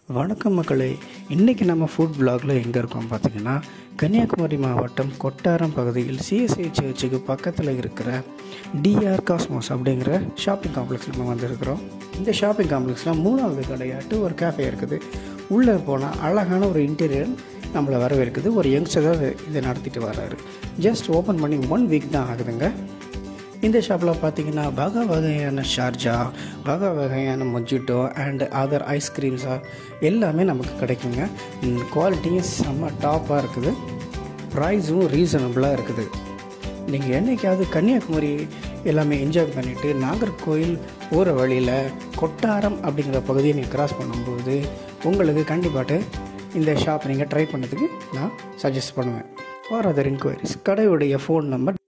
வணக்கம் மக்களே இன்றைக்கி நம்ம ஃபுட் பிளாகில் எங்கே இருக்கோம் பார்த்தீங்கன்னா கன்னியாகுமரி மாவட்டம் கொட்டாரம் பகுதியில் சிஎஸ்ஐ சர்ச்சுக்கு பக்கத்தில் இருக்கிற டிஆர் காஸ்மோஸ் அப்படிங்கிற ஷாப்பிங் காம்ப்ளெக்ஸ் நம்ம வந்திருக்கிறோம் இந்த ஷாப்பிங் காம்ப்ளெக்ஸில் மூணாவது கடையாட்டு ஒரு கேஃபே இருக்குது உள்ளே போனால் அழகான ஒரு இன்டீரியர் நம்மளை வரவேற்குது ஒரு யங்ஸ்டர் தான் இதை நடத்திட்டு வர்றாரு ஜஸ்ட் ஓப்பன் பண்ணி ஒன் வீக் தான் ஆகுதுங்க இந்த ஷாப்பில் பார்த்தீங்கன்னா வகை வகையான ஷார்ஜா வகை வகையான மொஜிட்டோ அண்ட் அதர் ஐஸ்கிரீம்ஸா எல்லாமே நமக்கு கிடைக்குங்க குவாலிட்டியும் செம்ம டாப்பாக இருக்குது ப்ரைஸும் ரீசனபிளாக இருக்குது நீங்கள் என்னைக்காவது கன்னியாகுமரி எல்லாமே என்ஜாய் பண்ணிவிட்டு நாகர்கோயில் போகிற வழியில் கொட்டாரம் அப்படிங்கிற பகுதியை நீங்கள் கிராஸ் பண்ணும்போது உங்களுக்கு கண்டிப்பாட்டு இந்த ஷாப் நீங்கள் ட்ரை பண்ணதுக்கு நான் சஜஸ்ட் பண்ணுவேன் ஃபார் அதர் இன்கொயரிஸ் கடையுடைய ஃபோன் நம்பர்